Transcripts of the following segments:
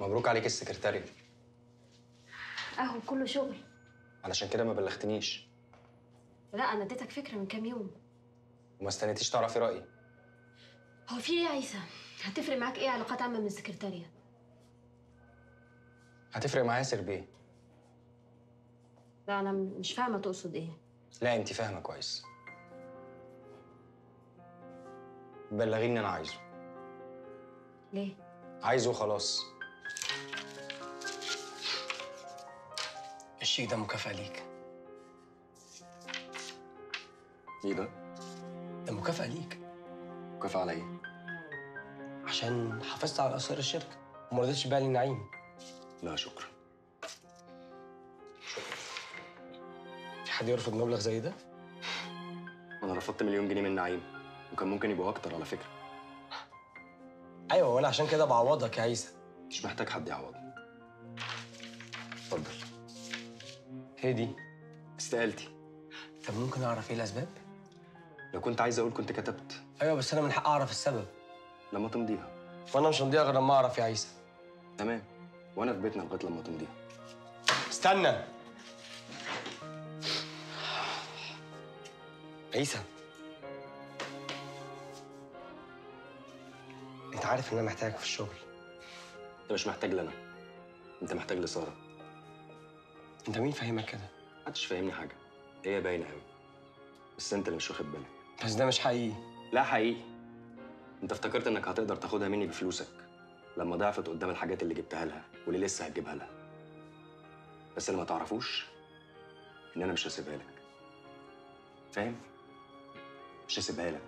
مبروك عليك السكرتارية اهو كله شغل علشان كده ما بلغتنيش لا انا اديتك فكره من كام يوم وما استنيتيش تعرفي رأيي هو في ايه يا عيسى هتفرق معاك ايه علاقات عامه من السكرتاريه هتفرق معايا سير بيه لا انا مش فاهمه تقصد ايه لا انت فاهمة كويس بلغيني انا عايزه ليه عايزه خلاص الشيك ده مكافأة ليك ايه ده؟ ده مكافأة ليك مكافأة على ايه؟ عشان حافظت على أسرار الشركة وما رضيتش تبيع لي نعيم لا شكرا في حد يرفض مبلغ زي ده؟ انا رفضت مليون جنيه من نعيم وكان ممكن يبقوا اكتر على فكرة أيوة وأنا عشان كده بعوضك يا عيسى مش محتاج حد يعوضني اتفضل هي دي استقالتي طب ممكن أعرف إيه الأسباب؟ لو كنت عايز اقول كنت كتبت أيوة بس أنا من حق أعرف السبب لما تمضيها وأنا مش هنضيع غير لما أعرف يا عيسى تمام وانا في بيتنا لغايه لما تمضيها استنى عيسى انت عارف ان انا محتاجك في الشغل انت مش محتاج لنا انت محتاج لساره انت مين فاهمك كده محدش فاهمني حاجه هي باينه قوي بس انت اللي مش واخد بالك بس ده مش حقيقي لا حقيقي انت افتكرت انك هتقدر تاخدها مني بفلوسك لما ضعفت قدام الحاجات اللي جبتها لها واللي لسه هتجيبها لها بس اللي ما تعرفوش ان انا مش هسيبها لك فاهم مش هسيبها لك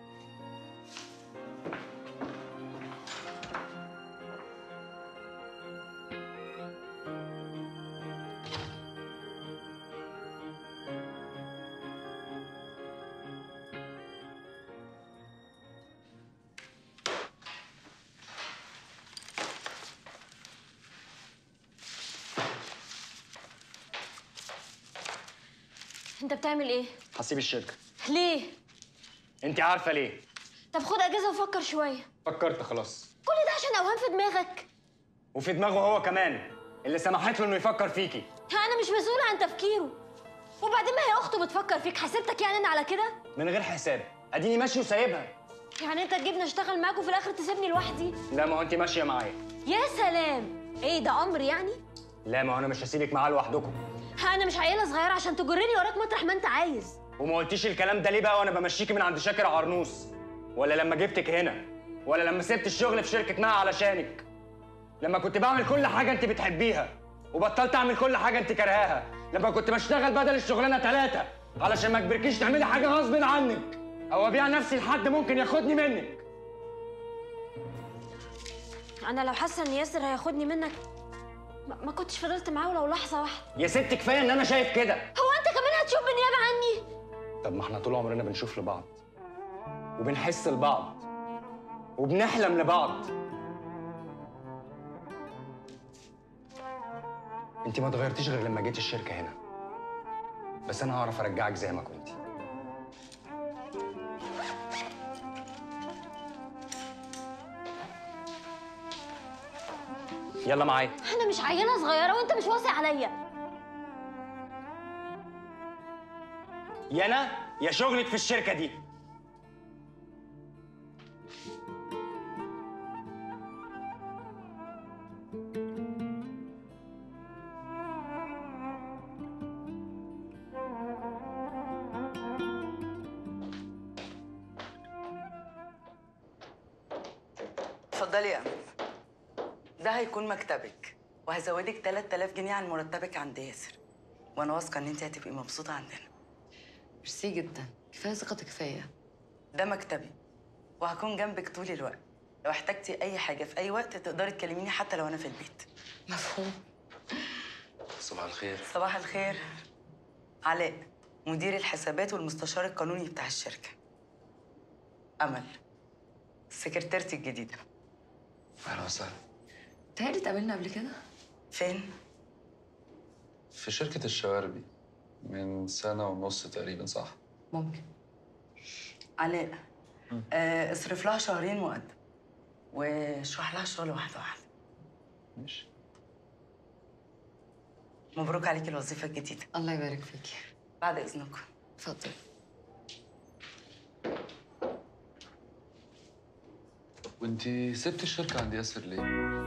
انت بتعمل ايه هسيب الشركه ليه انت عارفه ليه طب خد اجازه وفكر شويه فكرت خلاص كل ده عشان اوهام في دماغك وفي دماغه هو كمان اللي سمحت له انه يفكر فيكي انا مش مسؤوله عن تفكيره وبعدين ما هي اخته بتفكر فيك حسبتك يعني انا على كده من غير حساب اديني ماشي وسايبها يعني انت تجيبني اشتغل معاك وفي الاخر تسيبني لوحدي لا ما هو انت ماشيه معايا يا سلام ايه ده امر يعني لا ما هو انا مش هسيبك معاه لوحدكم انا مش عيله صغيره عشان تجرني وراك مطرح ما انت عايز وما قلتيش الكلام ده ليه بقى وانا بمشيكي من عند شاكر عرنوس ولا لما جبتك هنا ولا لما سبت الشغل في شركه معا علشانك لما كنت بعمل كل حاجه انت بتحبيها وبطلت اعمل كل حاجه انت كرهاها لما كنت بشتغل بدل الشغلانه ثلاثه علشان ما اجبركيش تعملي حاجه غصب عنك او ابيع نفسي لحد ممكن ياخدني منك انا لو حاسه ان ياسر هياخدني منك ما ما كنتش فضلت معاه ولو لحظه واحده يا ست كفايه ان انا شايف كده هو انت كمان هتشوف بالنيابه عني طب ما احنا طول عمرنا بنشوف لبعض وبنحس لبعض وبنحلم لبعض انت ما اتغيرتيش غير لما جيت الشركه هنا بس انا هعرف ارجعك زي ما كنتي يلا معايا انا مش عيله صغيره وانت مش واصي عليا يا انا يا شغلك في الشركه دي اتفضلي يا أمل ده هيكون مكتبك وهزودك 3000 جنيه عن مرتبك عند ياسر وانا واثقه ان انت هتبقي مبسوطه عندنا ميرسي جدا كفايه ثقتك فيا ده مكتبي وهكون جنبك طول الوقت لو احتجتي اي حاجه في اي وقت تقدري تكلميني حتى لو انا في البيت مفهوم صباح الخير صباح الخير علاء مدير الحسابات والمستشار القانوني بتاع الشركه امل سكرتيرتي الجديده اهلا وسهلا تهيألي اتقابلنا قبل كده فين في شركة الشواربي من سنة ونص تقريبا صح؟ ممكن علاء آه اصرف لها شهرين مقدم واشرح لها الشغل واحده واحده ماشي مبروك عليكي الوظيفه الجديده الله يبارك فيكي بعد اذنكم اتفضل وانتي سبتي الشركة عند ياسر ليه؟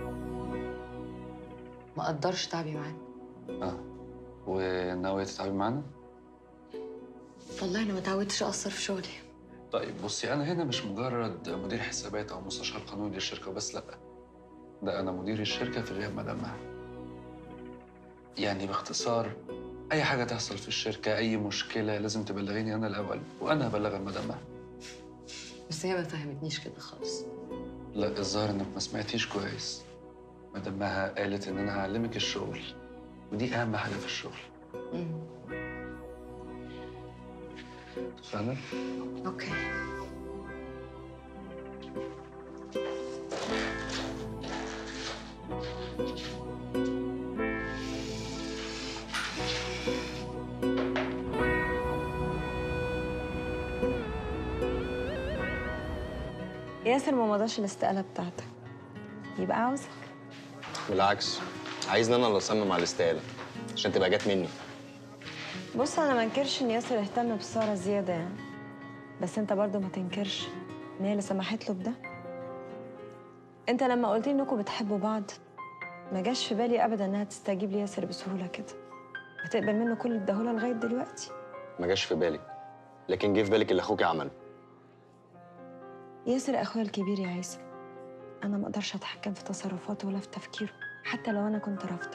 ما قدرش تعبي معانا اه وناوية تتعبي معانا؟ والله انا ما تعودتش اقصر في شغلي طيب بصي أنا هنا مش مجرد مدير حسابات أو مستشار قانوني للشركة بس لأ ده أنا مدير الشركة في غياب مدام مها يعني باختصار أي حاجة تحصل في الشركة أي مشكلة لازم تبلغيني أنا الأول وأنا هبلغ مدام مها بس هي ما فهمتنيش كده خالص لا الظاهر إنك ما سمعتيش كويس مدام مها قالت إن أنا هعلمك الشغل ودي أهم حاجة في الشغل امم فاهمة؟ اوكي ياسر ما مضاش الاستقالة بتاعتك يبقى عاوزك بالعكس عايزني انا اللي اصمم على الاستقاله عشان تبقى جت مني بص انا ما انكرش ان ياسر اهتم بسارة زيادة يعني بس انت برضو ما تنكرش ان هي اللي سمحت له بده انت لما قلت لي انكم بتحبوا بعض ما جاش في بالي ابدا انها تستجيب لياسر بسهولة كده هتقبل منه كل اللي اداهولها لغاية دلوقتي ما جاش في بالك لكن جه في بالك اللي اخوك عمله ياسر اخويا الكبير يا عيسى انا ما اقدرش اتحكم في تصرفاته ولا في تفكيره حتى لو انا كنت رافضه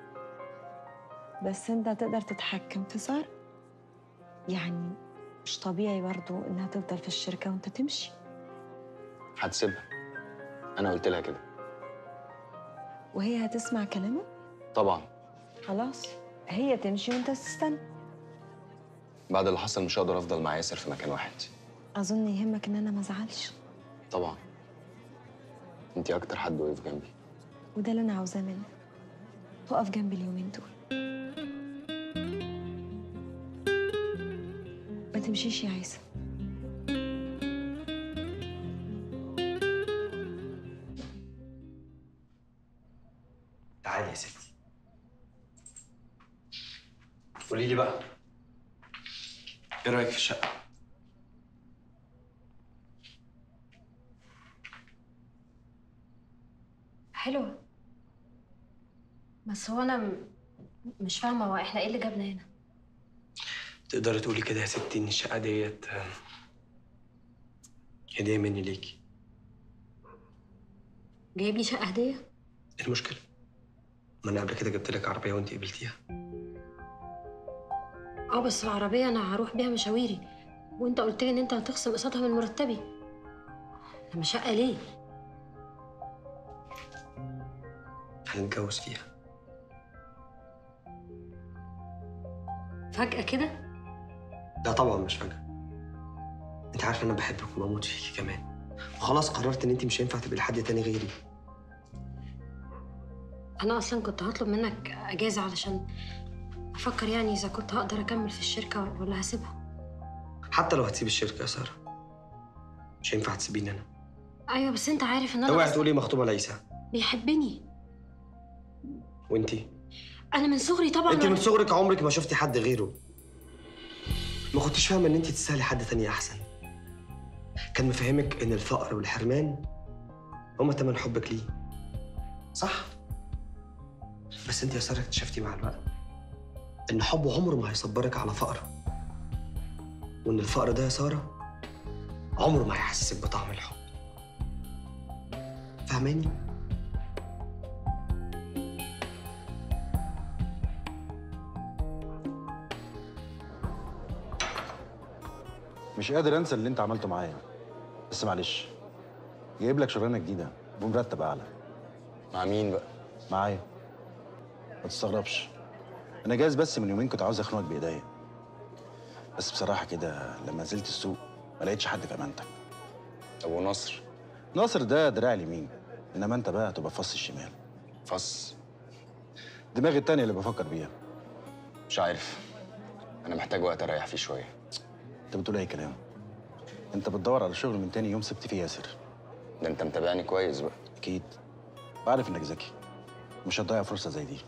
بس انت تقدر تتحكم في سارة يعني مش طبيعي برضو انها تفضل في الشركه وانت تمشي هتسيبها انا قلت لها كده وهي هتسمع كلامك طبعا خلاص هي تمشي وانت تستنى بعد اللي حصل مش هقدر افضل مع ياسر في مكان واحد اظن يهمك ان انا ما ازعلش طبعا انت اكتر حد وقف جنبي وده اللي انا عاوزاه منك تقف جنبي اليومين دول ما تمشيش يا عيسى تعالي يا ستي قولي لي بقى ايه رايك في الشقه حلوة بس هو انا م- مش فاهمة هو احنا ايه اللي جابنا هنا تقدري تقولي كده يا ستي ان الشقه ديت آه، هديه مني ليكي جايب لي شقة هدية ايه المشكله ما انا قبل كده جبت لك عربيه وانت قبلتيها اه بس العربية انا هروح بيها مشاويري وانت قلت لي ان انت هتخصم قسطها من مرتبي لما شقة ليه هنتجوز فيها فجأة كده لا طبعا مش فجاه انت عارفه انا بحبك وبموت فيكي كمان وخلاص قررت ان انت مش هينفع تبقي لحد تاني غيري انا اصلا كنت هطلب منك اجازة علشان افكر يعني اذا كنت هقدر اكمل في الشركة ولا هسيبها حتى لو هتسيب الشركه يا ساره مش هينفع تسيبيني انا ايوه بس انت عارف ان انا اوعي أصلاً تقولي مخطوبه ليسى بيحبني وانتي انا من صغري طبعا انت من صغرك عمرك ما شفتي حد غيره ما كنتش فاهمه ان انت تستاهلي حد تاني احسن كان مفهمك ان الفقر والحرمان هما تمن حبك ليه صح بس انت يا ساره اكتشفتي مع الوقت ان حبه عمره ما هيصبرك على فقر وان الفقر ده يا ساره عمره ما هيحسسك بطعم الحب فاهماني مش قادر انسى اللي انت عملته معايا بس معلش جايب لك شغلانه جديده بمرتب اعلى مع مين بقى معايا ما تستغربش انا جاهز بس من يومين كنت عاوز اخنقك بايديا بس بصراحه كده لما نزلت السوق ما لقيتش حد في امانتك طب ونصر ناصر ده دراع اليمين انما انت بقى هتبقى فص الشمال فص دماغي التانية اللي بفكر بيها مش عارف انا محتاج وقت اريح فيه شويه انت بتقول اي كلام انت بتدور على شغل من تاني يوم سبت فيه ياسر ده انت متابعني كويس بقى اكيد بعرف انك ذكي مش هتضيع فرصه زي دي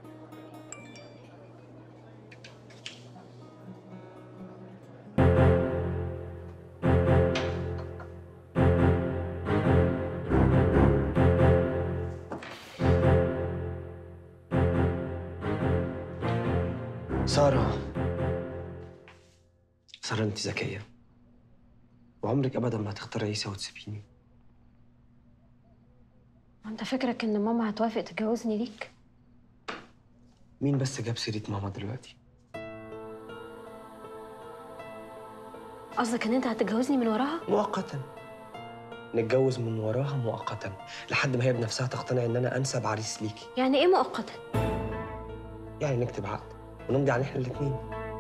سارة سارة انت ذكية وعمرك ابدا ما هتختار عيسى وتسيبيني انت فكرك ان ماما هتوافق تتجوزني ليك مين بس جاب سيرة ماما دلوقتي؟ قصدك ان انت هتتجوزني من وراها مؤقتا نتجوز من وراها مؤقتا لحد ما هي بنفسها تقتنع ان انا انسب عريس ليكي يعني ايه مؤقتا يعني نكتب عقد ونمضي عليه احنا الاثنين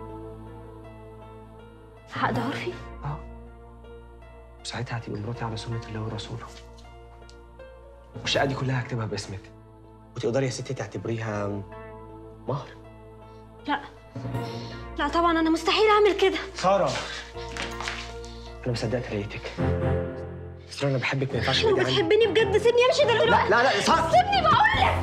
عقد عرفي اه وساعتها هتبقي مراتي على سنة الله ورسوله والشقة دي كلها هكتبها باسمك وتقدري يا ستي تعتبريها مهر لا لا طبعا انا مستحيل اعمل كده سارة أنا مصدقت لقيتك سارة أنا بحبك ما ينفعش لو بعيد عني. بتحبني بجد سيبني امشي دلوقتي لا لا لا سارة سيبني بقول لك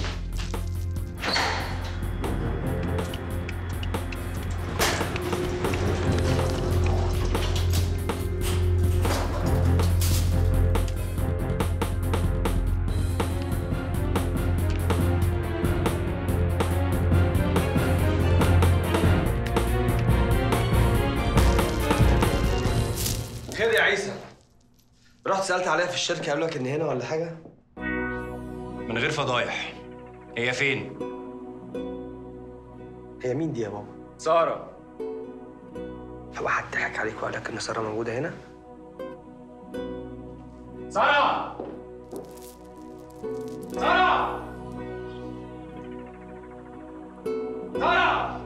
خير يا عيسى رحت سألت عليها في الشركة قالوا لك إن هنا ولا حاجة؟ من غير فضايح هي فين؟ هي مين دي يا بابا؟ سارة هو حد ضحك عليك وقال لك إن سارة موجودة هنا؟ سارة سارة سارة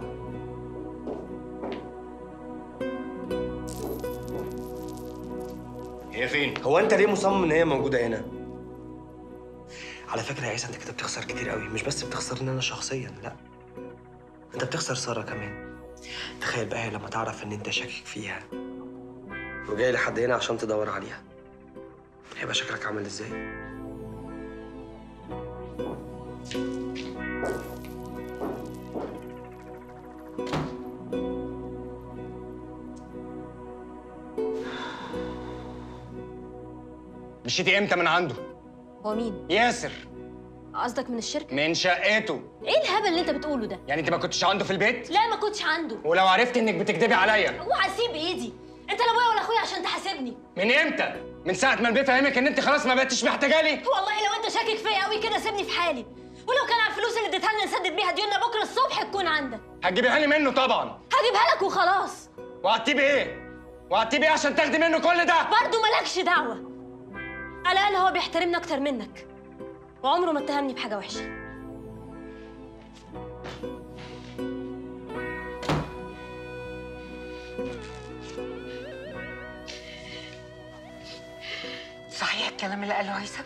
هي فين؟ هو أنت ليه مصمم إن هي موجودة هنا؟ على فكرة يا عيسى أنت كده بتخسر كتير قوي مش بس بتخسرني أنا شخصيا لا أنت بتخسر سارة كمان تخيل بقى هي لما تعرف إن أنت شاكك فيها وجاي لحد هنا عشان تدور عليها هيبقى شكلك عامل إزاي؟ مشيتي امتى من عنده؟ هو مين ياسر قصدك من الشركه من شقته ايه الهبل اللي انت بتقوله ده يعني انت ما كنتش عنده في البيت؟ لا ما كنتش عنده ولو عرفت انك بتكدبي عليا اوعى اسيب ايدي انت لا ابويا ولا اخويا عشان تحاسبني من امتى؟ من ساعة ما البيت فهمك ان انت خلاص ما بقتش محتاجة لي؟ والله لو انت شاكك فيا قوي كده سيبني في حالي ولو كان على الفلوس اللي اديتها لنا نسدد بيها ديوننا بكره الصبح تكون عندك هتجيبيها لي منه طبعا هجيبها لك وخلاص وقعدتيه بايه؟ وقعدتيه بايه عشان تاخدي منه كل ده؟ برضه مالكش دعوه على الاقل هو بيحترمني اكتر منك وعمره ما اتهمني بحاجه وحشه صحيح الكلام اللي قاله هيثم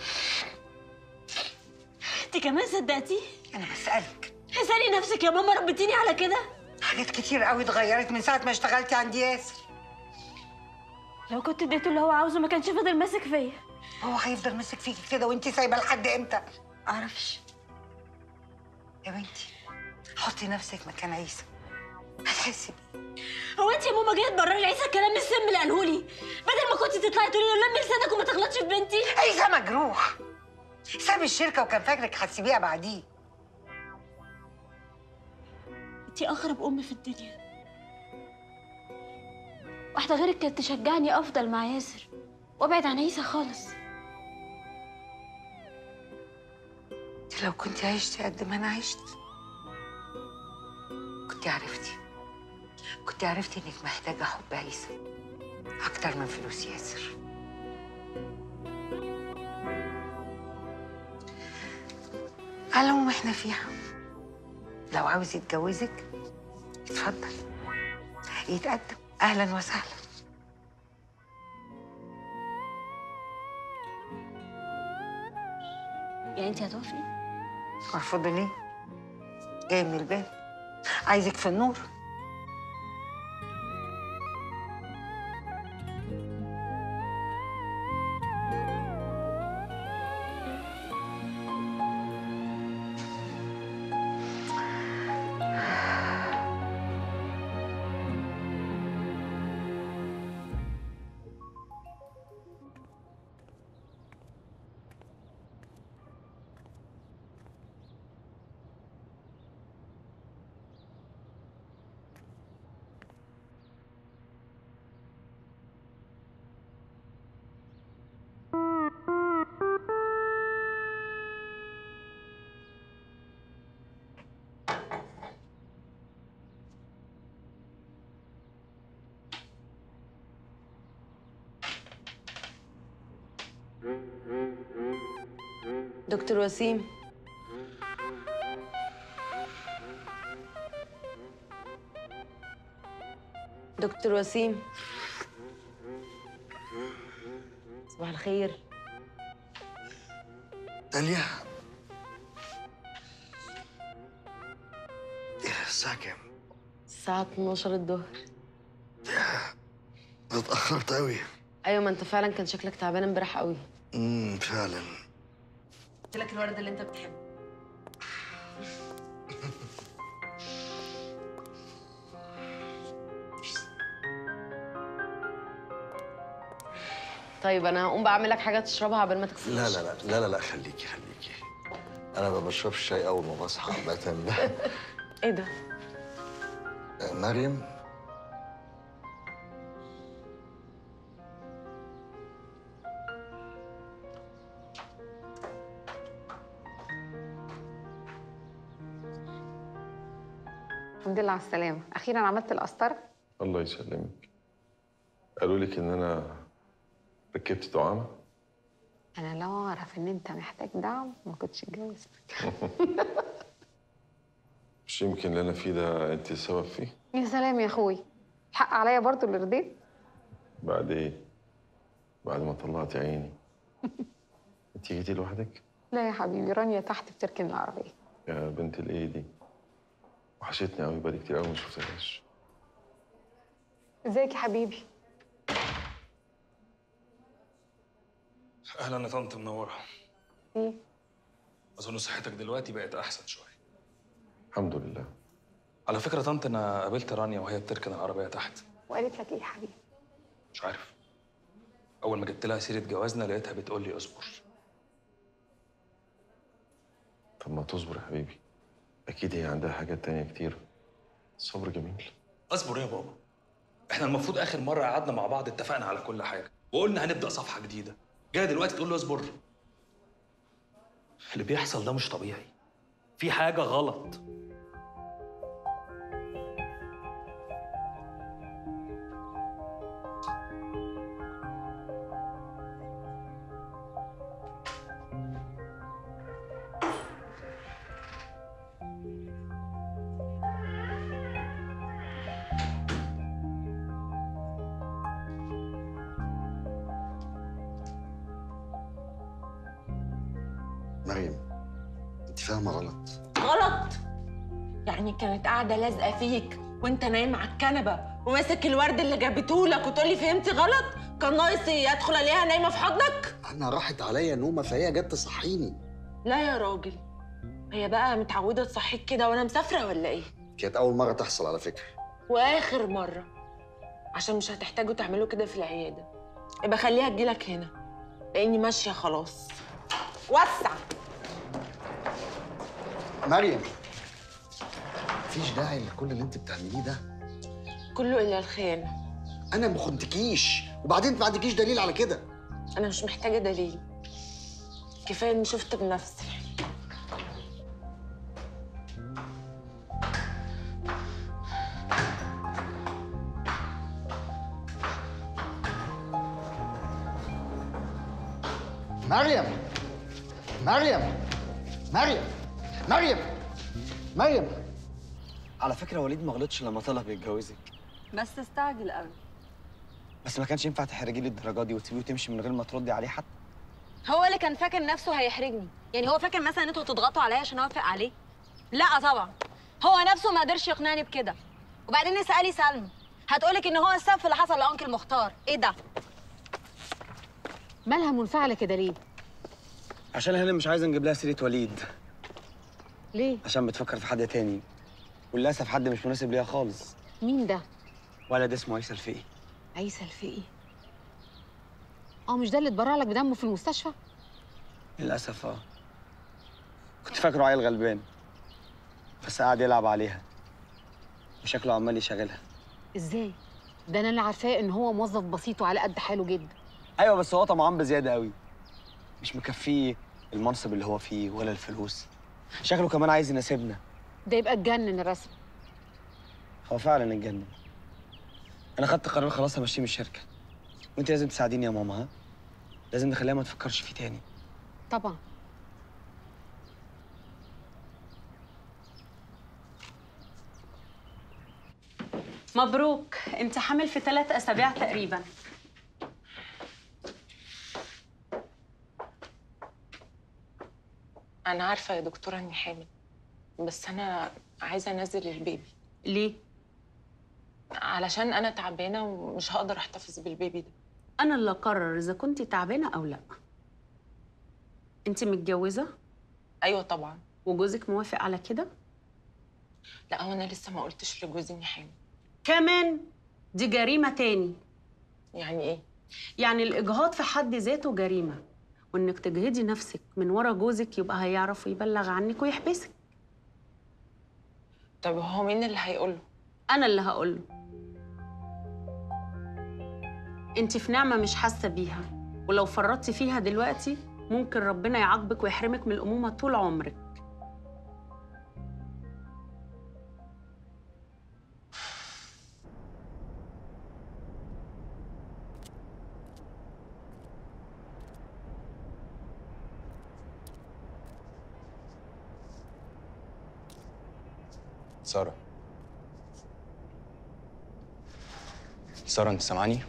انت كمان صدقتي انا بسالك اسالي نفسك يا ماما ربيتيني على كده حاجات كتير قوي اتغيرت من ساعه ما اشتغلتي عند ياسر لو كنت اديته اللي هو عاوزه ما كانش فضل ماسك فيا هو هيفضل ماسك فيكي كده وانت سايبه لحد امتى اعرفش يا بنتي حطي نفسك مكان عيسى هتحسي بيه هو انت يا ماما جايه تبرري عيسى الكلام السم اللي قاله لي بدل ما كنت تطلعي تقولي له لمي لسانك وما تغلطش في بنتي عيسى مجروح ساب الشركه وكان فاكرك هتسيبيها بعديه انت اغرب ام في الدنيا واحده غيرك كانت تشجعني افضل مع ياسر وابعد عن عيسى خالص انت لو كنت عشتي قد ما انا عشت كنت عرفتي كنت عرفتي انك محتاجه حب عيسى اكتر من فلوس ياسر على العموم احنا فيها لو عاوز يتجوزك اتفضل يتقدم اهلا وسهلا يعني انت هتوافقي مرفوضة ليه؟ جاي من الباب عايزك في النور دكتور وسيم دكتور وسيم صباح الخير داليا إيه الساعة كام؟ الساعة 12 الظهر اتأخرت أوي ايوه ما انت فعلا كان شكلك تعبان امبارح قوي امم فعلا قلت لك الورد اللي انت بتحبه طيب انا هقوم بعمل لك حاجه تشربها قبل ما تغسل لا وشك. لا لا لا لا لا خليكي خليكي أنا ما بشربش شاي أول ما بصحى عامة ايه ده مريم الحمد لله على السلامة أخيرا عملت القسطرة الله يسلمك قالوا لك ان انا ركبت دعامه أنا لو أعرف إن أنت محتاج دعم ما كنتش اتجوزتك مش يمكن اللي انا فيه ده انت السبب فيه يا سلام يا أخوي الحق عليا برضو اللي رضيت بعد ايه بعد ما طلعت عيني انت جيتي لوحدك لا يا حبيبي رانيا تحت بتركن العربية يا بنت الايه دي وحشتني قوي بقالي كتير قوي ما شفتهاش ازيك يا حبيبي اهلا يا طنط منوره ايه اظن صحتك دلوقتي بقت احسن شويه الحمد لله على فكره طنط انا قابلت رانيا وهي بتركن العربيه تحت وقالت لك ايه يا حبيبي مش عارف اول ما جبت لها سيره جوازنا لقيتها بتقول لي اصبر طب ما تصبر يا حبيبي اكيد هي عندها حاجات تانية كتير الصبر جميل اصبر يا بابا احنا المفروض اخر مره قعدنا مع بعض اتفقنا على كل حاجه وقلنا هنبدا صفحه جديده جاي دلوقتي تقول لي اصبر اللي بيحصل ده مش طبيعي في حاجه غلط مريم أنت فاهمة غلط غلط يعني كانت قاعده لازقه فيك وانت نايم على الكنبه وماسك الورد اللي جابته لك وتقولي فهمتي غلط كان ناقص ادخل الاقيها نايمه في حضنك أنا راحت عليا نومة فهي جت تصحيني لا يا راجل هي بقى متعوده تصحيك كده وانا مسافره ولا ايه كانت أول مرة تحصل على فكرة واخر مره عشان مش هتحتاجوا تعملوا كده في العياده يبقى خليها تجيلك هنا لاني ماشيه خلاص وسع مريم مفيش داعي لكل اللي أنت بتعمليه ده كله الا الخيانه أنا ما خنتكيش وبعدين أنت ما عندكيش دليل على كده انا مش محتاجه دليل كفايه اني شفت بنفسي مريم مريم مريم مريم مريم على فكره وليد ما غلطش لما طلب يتجوزك بس استعجل قوي بس ما كانش ينفع تحرجيه للدرجه دي وتسيبيه وتمشي من غير ما تردي عليه حتى هو اللي كان فاكر نفسه هيحرجني يعني هو فاكر مثلا ان انتوا تضغطوا عليا عشان اوافق عليه لا طبعا هو نفسه ما قدرش يقنعني بكده وبعدين اسالي سلمى هتقولك ان هو السبب في اللي حصل لانكل مختار ايه ده مالها منفعلة كده ليه؟ عشان هنا مش عايزه نجيب لها سيره وليد ليه؟ عشان بتفكر في حد تاني وللاسف حد مش مناسب ليها خالص مين ده؟ ولد اسمه عيسى الفقي عيسى الفقي اه مش ده اللي اتبرع لك بدمه في المستشفى؟ للاسف اه كنت فاكره عيل غلبان بس قاعد يلعب عليها وشكله عمال يشغلها ازاي؟ ده انا اللي عارفاه ان هو موظف بسيط وعلى قد حاله جدا ايوه بس هو طمعان بزياده قوي مش مكفيه المنصب اللي هو فيه ولا الفلوس شكله كمان عايز يناسبنا ده يبقى اتجنن الرسم هو فعلا اتجنن انا خدت قرار خلاص همشيه من الشركه وانت لازم تساعديني يا ماما ها لازم نخليها ما تفكرش فيه تاني طبعا مبروك انت حامل في ثلاث اسابيع تقريبا انا عارفه يا دكتوره اني حامل بس انا عايزه انزل البيبي ليه علشان انا تعبانه ومش هقدر احتفظ بالبيبي ده انا اللي اقرر اذا كنت تعبانه او لا انت متجوزه ايوه طبعا وجوزك موافق على كده لا هو انا لسه ما قلتش لجوزي اني حامل كمان دي جريمه تاني يعني ايه يعني الاجهاض في حد ذاته جريمه وانك تجهدي نفسك من ورا جوزك يبقى هيعرف يبلغ عنك ويحبسك طب هو مين اللي هيقول له انا اللي هقول له انت في نعمه مش حاسه بيها ولو فرطتي فيها دلوقتي ممكن ربنا يعاقبك ويحرمك من الامومه طول عمرك سارة سارة انت سامعاني؟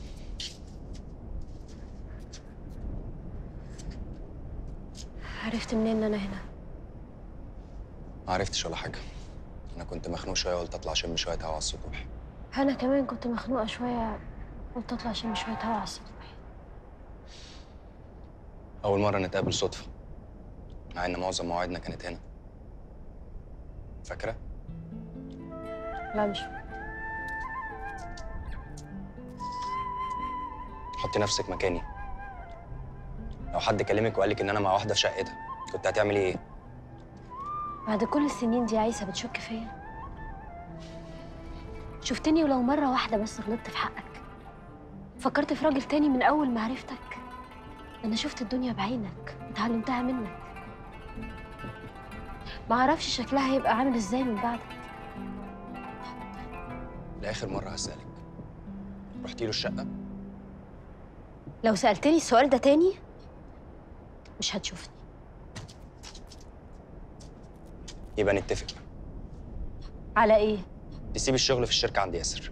عرفت منين ان انا هنا ما عرفتش ولا حاجة أنا كنت مخنوق شوية وقلت أطلع أشم شوية هوا على السطوح انا كمان كنت مخنوقه شويه قلت اطلع اشم شويه هوا على السطح أول مرة نتقابل صدفة مع إن معظم مواعيدنا كانت هنا فاكرة؟ لا مش حطي نفسك مكاني لو حد كلمك وقال لك إن أنا مع واحدة في شقتها كنت هتعملي إيه؟ بعد كل السنين دي عايسه بتشك فيا شفتني ولو مره واحده بس غلطت في حقك فكرت في راجل تاني من اول ما عرفتك انا شفت الدنيا بعينك وتعلمتها منك ما اعرفش شكلها هيبقى عامل ازاي من بعدك لآخر مرة هسألك رحتي له الشقة؟ لو سالتني السؤال ده تاني مش هتشوفني يبقى نتفق على ايه تسيب الشغل في الشركة عند ياسر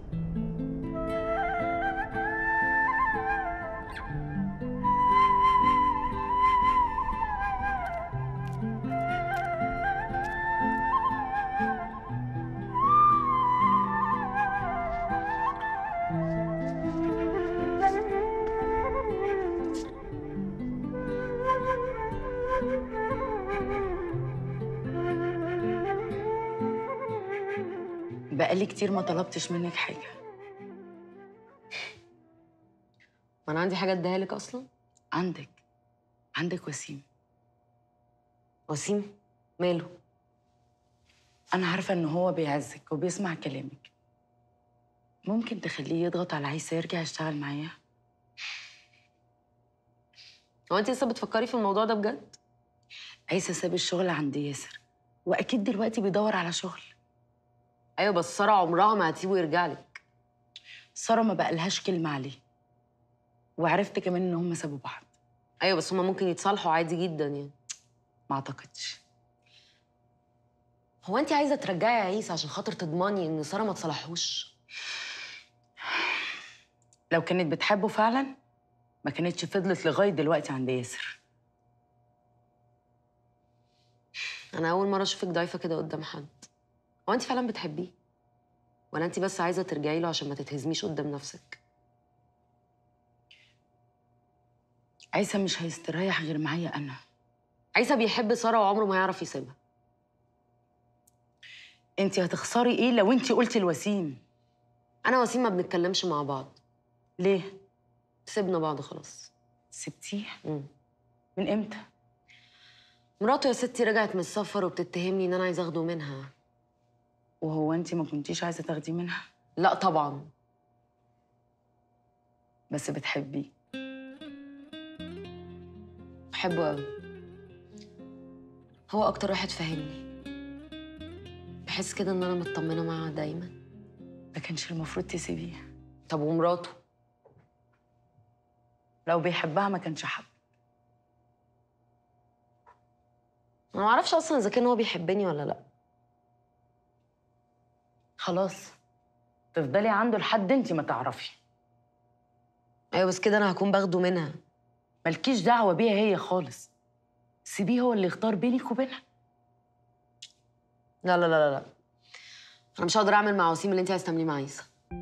بقالي كتير ما طلبتش منك حاجه ما انا عندي حاجه اديها لك اصلا عندك عندك وسيم وسيم ماله انا عارفه ان هو بيعزك وبيسمع كلامك ممكن تخليه يضغط على عيسى يرجع يشتغل معايا هو انت لسه بتفكري في الموضوع ده بجد عيسى ساب الشغل عند ياسر واكيد دلوقتي بيدور على شغل ايوه بس ساره عمرها ما هتسيبه يرجع لك ساره ما بقالهاش كلمه عليه وعرفت كمان ان هم سابوا بعض ايوه بس هما ممكن يتصالحوا عادي جدا يعني ما اعتقدش هو انت عايزه ترجعي عيسى عشان خاطر تضمني ان ساره ما تصالحوش لو كانت بتحبه فعلا ما كانتش فضلت لغايه دلوقتي عند ياسر انا اول مره اشوفك ضعيفه كده قدام حد هو انت فعلا بتحبيه ولا انت بس عايزه ترجعي له عشان ما تتهزميش قدام نفسك عيسى مش هيستريح غير معايا انا عيسى بيحب ساره وعمره ما هيعرف يسيبها انت هتخسري ايه لو انت قلتي الوسيم انا وسيم ما بنتكلمش مع بعض ليه سيبنا بعض خلاص سبتيه مم. من امتى مراته يا ستي رجعت من السفر وبتتهمني ان انا عايزه اخده منها وهو انت ما كنتيش عايزه تاخديه منها لا طبعا بس بتحبيه بحبه قوي هو اكتر واحد فاهمني بحس كده ان انا مطمنه معاه دايما ما كانش المفروض تسيبيه طب ومراته لو بيحبها ما كانش حب انا ما اعرفش اصلا اذا كان هو بيحبني ولا لا خلاص تفضلي عنده لحد انت ما تعرفي ايوه بس كده انا هكون باخده منها مالكيش دعوه بيها هي خالص سيبيه هو اللي يختار بينك وبينها لا لا لا لا لا انا مش هقدر اعمل مع وسيم اللي انت عايز تعمليه مع عيسى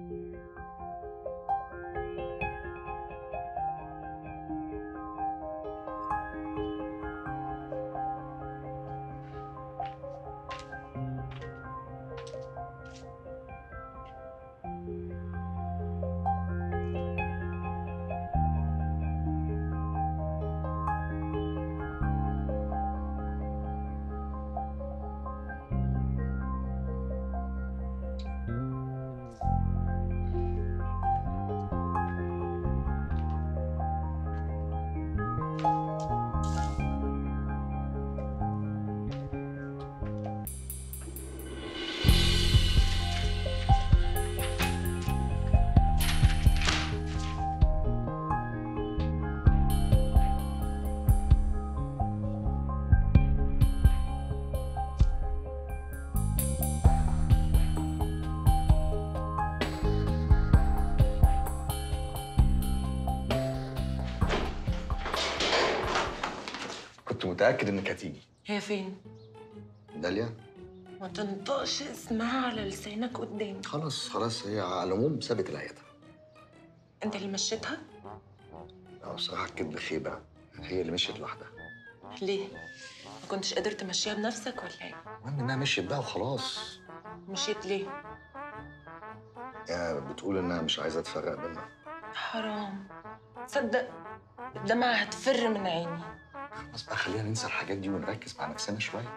كنت متاكد انك هتيجي هي فين؟ داليا ما تنطقش اسمها على لسانك قدامي خلاص خلاص هي على العموم سابت العياده انت اللي مشيتها؟ اه بصراحه الكدب خيبه هي اللي مشيت لوحدها ليه؟ ما كنتش قادر تمشيها بنفسك ولا ايه؟ المهم انها مشيت بقى وخلاص مشيت ليه؟ يعني بتقول انها مش عايزه تفرق بينا حرام تصدق الدمعة هتفر من عيني خلاص بقى خلينا ننسى الحاجات دي ونركز مع نفسنا شويه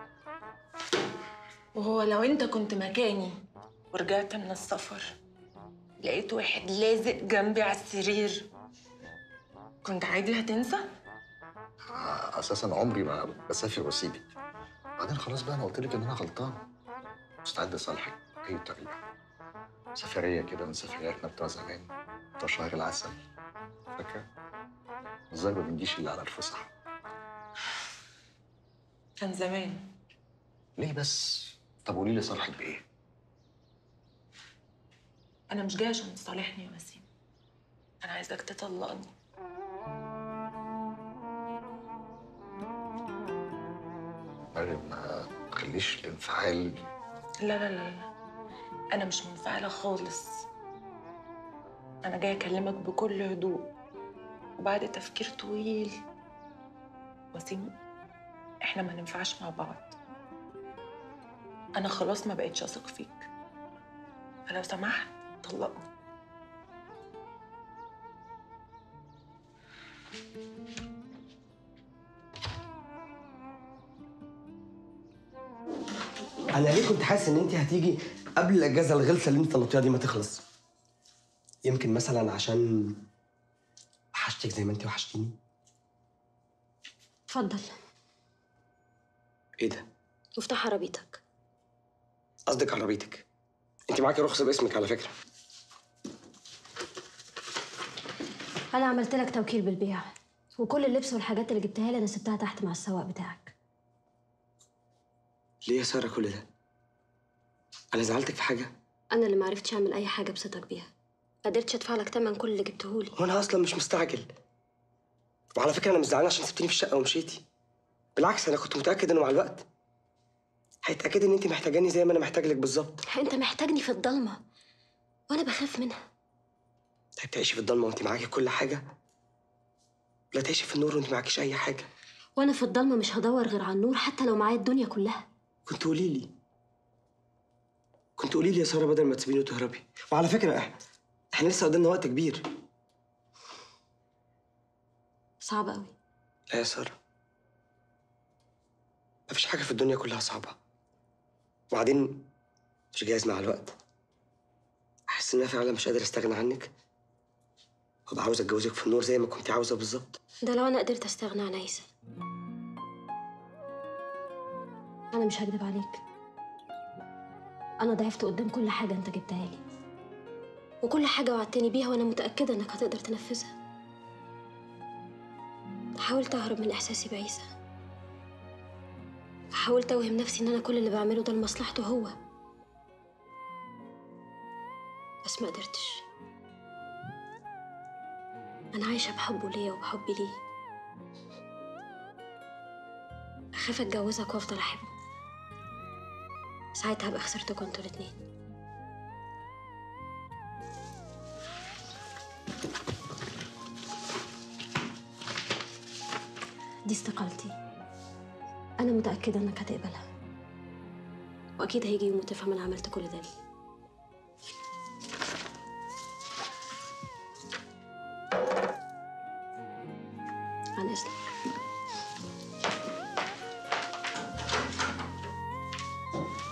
وهو لو انت كنت مكاني ورجعت من السفر لقيت واحد لازق جنبي على السرير كنت عادي هتنسى؟ آه، اساسا عمري ما بسافر واسيبك بعدين خلاص بقى انا قلت لك ان انا غلطان مستعد اصالحك باي طريقه سفريه كده من سفرياتنا بتوع زمان بتوع شهر العسل فاكره الظاهر ما بنجيش الا على الفسح كان زمان ليه بس طب قولي لي صالحك بايه انا مش جايه عشان تصالحني يا وسيم انا عايزاك تطلقني مريم ما تخليش الانفعال لا لا لا لا انا مش منفعله خالص انا جايه اكلمك بكل هدوء وبعد تفكير طويل وسيم احنا ما ننفعش مع بعض انا خلاص ما بقتش اثق فيك فلو سمحت طلقني انا ليه كنت حاسس ان انت هتيجي قبل الاجازه الغلسه اللي انت طلبتيها دي ما تخلص يمكن مثلا عشان وحشتك زي ما انت وحشتيني اتفضل ايه ده مفتاح عربيتك قصدك عربيتك انت معاكي رخصه باسمك على فكره انا عملت لك توكيل بالبيع وكل اللبس والحاجات اللي جبتها لي انا سبتها تحت مع السواق بتاعك ليه يا ساره كل ده انا زعلتك في حاجه انا اللي معرفتش اعمل اي حاجه ابسطك بيها ما قدرتش ادفع لك تمن كل اللي جبته لي وانا اصلا مش مستعجل وعلى فكره انا مش زعلان عشان سبتيني في الشقه ومشيتي بالعكس انا كنت متاكد انه مع الوقت هيتاكد ان انت محتاجاني زي ما انا محتاج لك بالظبط انت محتاجني في الضلمه وانا بخاف منها طيب تعيشي في الضلمه وانت معاكي كل حاجه لا تعيشي في النور وانت معاكيش اي حاجه وانا في الضلمه مش هدور غير على النور حتى لو معايا الدنيا كلها كنت قولي لي كنت قولي لي يا ساره بدل ما تسيبيني وتهربي وعلى فكره احنا احنا لسه قدامنا وقت كبير صعب قوي لا يا ساره مفيش حاجه في الدنيا كلها صعبه وبعدين مش جاهز مع الوقت احس ان انا فعلا مش قادر استغنى عنك وابقى عاوز اتجوزك في النور زي ما كنت عاوزه بالظبط ده لو انا قدرت استغنى عن عيسى انا مش هكدب عليك انا ضعفت قدام كل حاجه انت جبتها لي وكل حاجه وعدتني بيها وانا متاكده انك هتقدر تنفذها حاولت اهرب من احساسي بعيسى حاولت اوهم نفسي ان انا كل اللي بعمله ده لمصلحته هو بس ما قدرتش أنا عايشة بحبه ليا وبحبي ليه أخاف أتجوزك وأفضل أحبه ساعتها هبقى خسرتكوا انتوا الاتنين دي استقالتي أنا متأكدة إنك هتقبلها وأكيد هيجي يوم وتفهم أنا عملت كل ده ليه عن إذنك